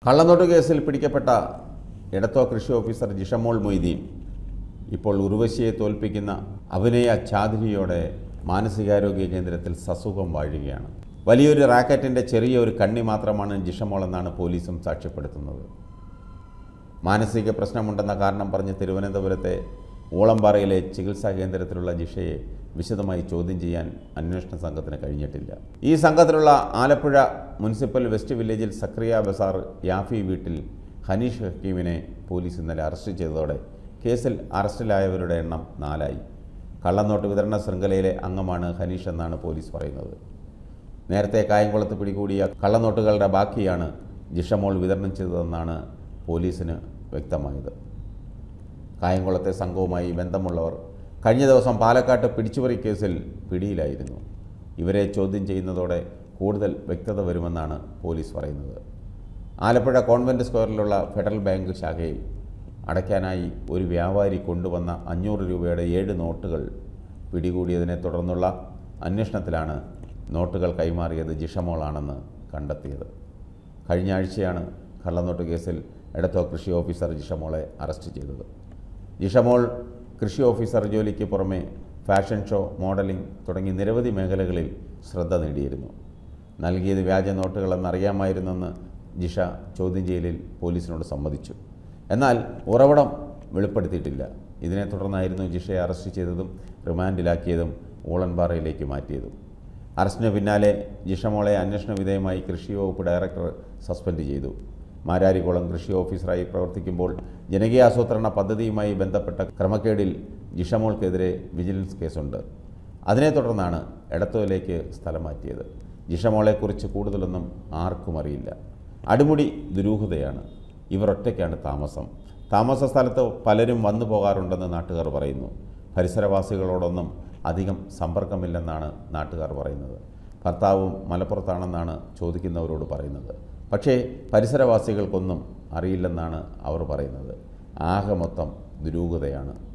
കള്ളനോട്ട് കേസിൽ പിടിക്കപ്പെട്ട ഇടത്തോ കൃഷി ഓഫീസർ ജിഷമോൾ മൊയ്തീൻ ഇപ്പോൾ ഉർവശിയെ തോൽപ്പിക്കുന്ന അഭിനയ ചാതുരിയോടെ മാനസികാരോഗ്യ കേന്ദ്രത്തിൽ സസുഖം വാഴുകയാണ് വലിയൊരു റാക്കറ്റിൻ്റെ ചെറിയ ഒരു കണ്ണി മാത്രമാണ് ജിഷമോൾ എന്നാണ് പോലീസും സാക്ഷ്യപ്പെടുത്തുന്നത് മാനസിക പ്രശ്നമുണ്ടെന്ന കാരണം പറഞ്ഞ് തിരുവനന്തപുരത്തെ ഊളംപാറയിലെ ചികിത്സാ കേന്ദ്രത്തിലുള്ള ജിഷയെ വിശദമായി ചോദ്യം ചെയ്യാൻ അന്വേഷണ സംഘത്തിന് കഴിഞ്ഞിട്ടില്ല ഈ സംഘത്തിലുള്ള ആലപ്പുഴ മുനിസിപ്പൽ വെസ്റ്റ് വില്ലേജിൽ സക്രിയ ബസാർ യാഫി വീട്ടിൽ ഹനീഷ് ഹക്കീമിനെ പോലീസ് ഇന്നലെ അറസ്റ്റ് ചെയ്തതോടെ കേസിൽ അറസ്റ്റിലായവരുടെ എണ്ണം നാലായി കള്ളനോട്ട് വിതരണ ശൃംഖലയിലെ അംഗമാണ് ഹനീഷ് എന്നാണ് പോലീസ് പറയുന്നത് നേരത്തെ കായംകുളത്ത് പിടികൂടിയ കള്ളനോട്ടുകളുടെ ബാക്കിയാണ് ജിഷമോൾ വിതരണം ചെയ്തതെന്നാണ് പോലീസിന് വ്യക്തമായത് കായംകുളത്തെ സംഘവുമായി ബന്ധമുള്ളവർ കഴിഞ്ഞ ദിവസം പാലക്കാട്ട് പിടിച്ചുപറി കേസിൽ പിടിയിലായിരുന്നു ഇവരെ ചോദ്യം ചെയ്യുന്നതോടെ കൂടുതൽ വ്യക്തത വരുമെന്നാണ് പോലീസ് പറയുന്നത് ആലപ്പുഴ കോൺവെൻറ്റ് സ്ക്വയറിലുള്ള ഫെഡറൽ ബാങ്ക് ശാഖയിൽ അടയ്ക്കാനായി ഒരു വ്യാപാരി കൊണ്ടുവന്ന അഞ്ഞൂറ് രൂപയുടെ ഏഴ് നോട്ടുകൾ പിടികൂടിയതിനെ തുടർന്നുള്ള അന്വേഷണത്തിലാണ് നോട്ടുകൾ കൈമാറിയത് ജിഷമോളാണെന്ന് കണ്ടെത്തിയത് കഴിഞ്ഞ ആഴ്ചയാണ് കള്ളനോട്ട് കേസിൽ എടത്തോ കൃഷി ഓഫീസർ ജിഷമോളെ അറസ്റ്റ് ചെയ്തത് ജിഷമോൾ കൃഷി ഓഫീസർ ജോലിക്ക് പുറമെ ഫാഷൻ ഷോ മോഡലിംഗ് തുടങ്ങി നിരവധി മേഖലകളിൽ ശ്രദ്ധ നേടിയിരുന്നു നൽകിയത് വ്യാജ നോട്ടുകളെന്നറിയാമായിരുന്നെന്ന് ജിഷ ചോദ്യം ചെയ്യലിൽ പോലീസിനോട് സമ്മതിച്ചു എന്നാൽ ഉറവിടം വെളിപ്പെടുത്തിയിട്ടില്ല ഇതിനെ തുടർന്നായിരുന്നു ജിഷയെ അറസ്റ്റ് ചെയ്തതും റിമാൻഡിലാക്കിയതും ഊളൻപാറയിലേക്ക് മാറ്റിയതും അറസ്റ്റിന് പിന്നാലെ ജിഷമോളെ അന്വേഷണ വിധേയമായി കൃഷി വകുപ്പ് ഡയറക്ടർ സസ്പെൻഡ് ചെയ്തു മാരാരിക്കുളം കൃഷി ഓഫീസറായി പ്രവർത്തിക്കുമ്പോൾ ജനകീയാസൂത്രണ പദ്ധതിയുമായി ബന്ധപ്പെട്ട ക്രമക്കേടിൽ ജിഷമോൾക്കെതിരെ വിജിലൻസ് കേസുണ്ട് അതിനെ തുടർന്നാണ് എടത്തോയിലേക്ക് സ്ഥലം മാറ്റിയത് ജിഷമോളെക്കുറിച്ച് കൂടുതലൊന്നും ആർക്കും അറിയില്ല അടിമുടി ദുരൂഹതയാണ് ഇവർ ഒറ്റയ്ക്കാണ് താമസം താമസ സ്ഥലത്ത് പലരും വന്നു പോകാറുണ്ടെന്ന് നാട്ടുകാർ പറയുന്നു പരിസരവാസികളോടൊന്നും അധികം സമ്പർക്കമില്ലെന്നാണ് നാട്ടുകാർ പറയുന്നത് ഭർത്താവും മലപ്പുറത്താണെന്നാണ് ചോദിക്കുന്നവരോട് പറയുന്നത് പക്ഷേ പരിസരവാസികൾക്കൊന്നും അറിയില്ലെന്നാണ് അവർ പറയുന്നത് ആകെ മൊത്തം ദുരൂഹതയാണ്